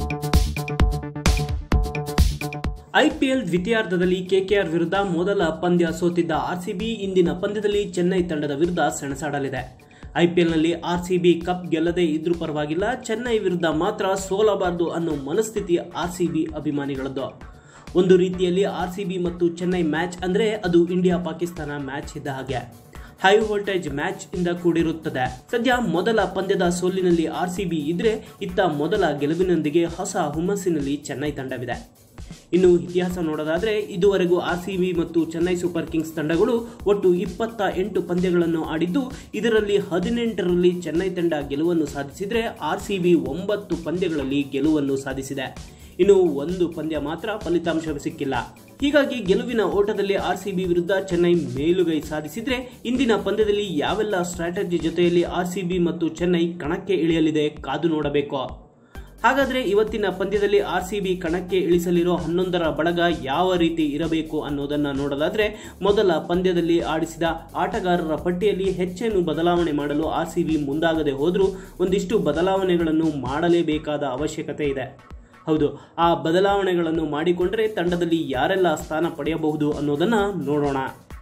IPL ದ್ವಿತೀಯಾರ್ಧದಲ್ಲಿ KKR ವಿರುದ್ಧ ಮೊದಲ ಪಂದ್ಯ ಸೋತಿದ್ದ ಆರ್ಸಿಬಿ ಇಂದಿನ ಪಂದ್ಯದಲ್ಲಿ ಚೆನ್ನೈ ತಂಡದ ವಿರುದ್ಧ ಸೆಣಸಾಡಲಿದೆ ಐಪಿಎಲ್ನಲ್ಲಿ ಆರ್ಸಿಬಿ ಕಪ್ ಗೆಲ್ಲದೇ ಇದ್ರೂ ಪರವಾಗಿಲ್ಲ ಚೆನ್ನೈ ವಿರುದ್ಧ ಮಾತ್ರ ಸೋಲಬಾರದು ಅನ್ನೋ ಮನಸ್ಥಿತಿ ಆರ್ಸಿಬಿ ಅಭಿಮಾನಿಗಳದ್ದು ಒಂದು ರೀತಿಯಲ್ಲಿ ಆರ್ಸಿಬಿ ಮತ್ತು ಚೆನ್ನೈ ಮ್ಯಾಚ್ ಅಂದ್ರೆ ಅದು ಇಂಡಿಯಾ ಪಾಕಿಸ್ತಾನ ಮ್ಯಾಚ್ ಇದ್ದ ಹಾಗೆ ಹೈ ವೋಲ್ಟೇಜ್ ಮ್ಯಾಚ್ ಇಂದ ಕೂಡಿರುತ್ತದೆ ಸದ್ಯ ಮೊದಲ ಪಂದ್ಯದ ಸೋಲಿನಲ್ಲಿ ಆರ್ಸಿಬಿ ಇದ್ರೆ ಇತ್ತ ಮೊದಲ ಗೆಲುವಿನೊಂದಿಗೆ ಹೊಸ ಹುಮ್ಮಸ್ಸಿನಲ್ಲಿ ಚೆನ್ನೈ ತಂಡವಿದೆ ಇನ್ನು ಇತಿಹಾಸ ನೋಡೋದಾದ್ರೆ ಇದುವರೆಗೂ ಆರ್ಸಿಬಿ ಮತ್ತು ಚೆನ್ನೈ ಸೂಪರ್ ಕಿಂಗ್ಸ್ ತಂಡಗಳು ಒಟ್ಟು ಇಪ್ಪತ್ತ ಎಂಟು ಪಂದ್ಯಗಳನ್ನು ಆಡಿದ್ದು ಇದರಲ್ಲಿ ಹದಿನೆಂಟರಲ್ಲಿ ಚೆನ್ನೈ ತಂಡ ಗೆಲುವನ್ನು ಸಾಧಿಸಿದ್ರೆ ಆರ್ಸಿಬಿ ಒಂಬತ್ತು ಪಂದ್ಯಗಳಲ್ಲಿ ಗೆಲುವನ್ನು ಸಾಧಿಸಿದೆ ಇನ್ನು ಒಂದು ಪಂದ್ಯ ಮಾತ್ರ ಫಲಿತಾಂಶ ಸಿಕ್ಕಿಲ್ಲ ಹೀಗಾಗಿ ಗೆಲುವಿನ ಓಟದಲ್ಲಿ ಆರ್ಸಿಬಿ ವಿರುದ್ಧ ಚೆನ್ನೈ ಮೇಲುಗೈ ಸಾಧಿಸಿದ್ರೆ ಇಂದಿನ ಪಂದ್ಯದಲ್ಲಿ ಯಾವೆಲ್ಲ ಸ್ಟ್ರಾಟಜಿ ಜೊತೆಯಲ್ಲಿ ಆರ್ಸಿಬಿ ಮತ್ತು ಚೆನ್ನೈ ಕಣಕ್ಕೆ ಇಳಿಯಲಿದೆ ಕಾದು ನೋಡಬೇಕು ಹಾಗಾದ್ರೆ ಇವತ್ತಿನ ಪಂದ್ಯದಲ್ಲಿ ಆರ್ಸಿಬಿ ಕಣಕ್ಕೆ ಇಳಿಸಲಿರೋ ಹನ್ನೊಂದರ ಬಳಗ ಯಾವ ರೀತಿ ಇರಬೇಕು ಅನ್ನೋದನ್ನ ನೋಡೋದಾದ್ರೆ ಮೊದಲ ಪಂದ್ಯದಲ್ಲಿ ಆಡಿಸಿದ ಆಟಗಾರರ ಪಟ್ಟಿಯಲ್ಲಿ ಹೆಚ್ಚೇನು ಬದಲಾವಣೆ ಮಾಡಲು ಆರ್ಸಿಬಿ ಮುಂದಾಗದೆ ಹೋದರೂ ಒಂದಿಷ್ಟು ಬದಲಾವಣೆಗಳನ್ನು ಮಾಡಲೇಬೇಕಾದ ಅವಶ್ಯಕತೆ ಇದೆ ಹೌದು ಆ ಬದಲಾವಣೆಗಳನ್ನು ಮಾಡಿಕೊಂಡರೆ ತಂಡದಲ್ಲಿ ಯಾರೆಲ್ಲ ಸ್ಥಾನ ಪಡೆಯಬಹುದು ಅನ್ನೋದನ್ನ ನೋಡೋಣ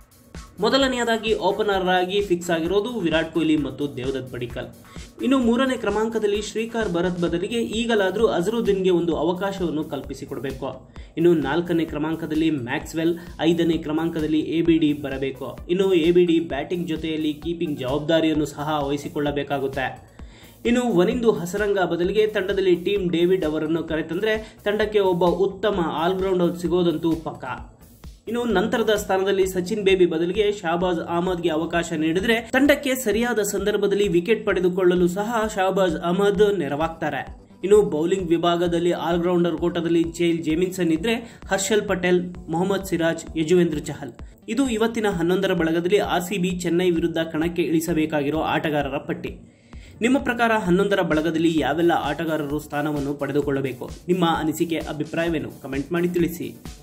ಮೊದಲನೆಯದಾಗಿ ಓಪನರ್ ಆಗಿ ಫಿಕ್ಸ್ ಆಗಿರೋದು ವಿರಾಟ್ ಕೊಹ್ಲಿ ಮತ್ತು ದೇವದತ್ ಪಡಿಕಲ್ ಇನ್ನು ಮೂರನೇ ಕ್ರಮಾಂಕದಲ್ಲಿ ಶ್ರೀಕಾರ್ ಭರತ್ ಬದಲಿಗೆ ಈಗಲಾದರೂ ಅಜರುದ್ದೀನ್ಗೆ ಒಂದು ಅವಕಾಶವನ್ನು ಕಲ್ಪಿಸಿಕೊಡಬೇಕು ಇನ್ನು ನಾಲ್ಕನೇ ಕ್ರಮಾಂಕದಲ್ಲಿ ಮ್ಯಾಕ್ಸ್ವೆಲ್ ಐದನೇ ಕ್ರಮಾಂಕದಲ್ಲಿ ಎ ಬಿ ಡಿ ಬರಬೇಕು ಇನ್ನು ಎ ಬಿ ಡಿ ಬ್ಯಾಟಿಂಗ್ ಜೊತೆಯಲ್ಲಿ ಕೀಪಿಂಗ್ ಜವಾಬ್ದಾರಿಯನ್ನು ಸಹ ವಹಿಸಿಕೊಳ್ಳಬೇಕಾಗುತ್ತೆ ಇನ್ನು ವನಿಂದು ಹಸರಂಗ ಬದಲಿಗೆ ತಂಡದಲ್ಲಿ ಟೀಮ್ ಡೇವಿಡ್ ಅವರನ್ನು ಕರೆತಂದ್ರೆ ತಂಡಕ್ಕೆ ಒಬ್ಬ ಉತ್ತಮ ಆಲ್ರೌಂಡರ್ ಸಿಗೋದಂತೂ ಪಕ್ಕ ಇನ್ನು ನಂತರದ ಸ್ಥಾನದಲ್ಲಿ ಸಚಿನ್ ಬೇಬಿ ಬದಲಿಗೆ ಶಹಬಾಜ್ ಅಹಮದ್ಗೆ ಅವಕಾಶ ನೀಡಿದ್ರೆ ತಂಡಕ್ಕೆ ಸರಿಯಾದ ಸಂದರ್ಭದಲ್ಲಿ ವಿಕೆಟ್ ಪಡೆದುಕೊಳ್ಳಲು ಸಹ ಶಹಬಾಜ್ ಅಹಮದ್ ನೆರವಾಗ್ತಾರೆ ಇನ್ನು ಬೌಲಿಂಗ್ ವಿಭಾಗದಲ್ಲಿ ಆಲ್ರೌಂಡರ್ ಕೋಟದಲ್ಲಿ ಜೈಲ್ ಜೇಮಿನ್ಸನ್ ಇದ್ರೆ ಹರ್ಷಲ್ ಪಟೇಲ್ ಮೊಹಮ್ಮದ್ ಸಿರಾಜ್ ಯಜುವೇಂದ್ರ ಚಹಲ್ ಇದು ಇವತ್ತಿನ ಹನ್ನೊಂದರ ಬಳಗದಲ್ಲಿ ಆರ್ಸಿಬಿ ಚೆನ್ನೈ ವಿರುದ್ಧ ಕಣಕ್ಕೆ ಇಳಿಸಬೇಕಾಗಿರೋ ಆಟಗಾರರ ಪಟ್ಟಿ ನಿಮ್ಮ ಪ್ರಕಾರ ಹನ್ನೊಂದರ ಬಳಗದಲ್ಲಿ ಯಾವೆಲ್ಲ ಆಟಗಾರರು ಸ್ಥಾನವನ್ನು ಪಡೆದುಕೊಳ್ಳಬೇಕು ನಿಮ್ಮ ಅನಿಸಿಕೆ ಅಭಿಪ್ರಾಯವೇನು ಕಮೆಂಟ್ ಮಾಡಿ ತಿಳಿಸಿ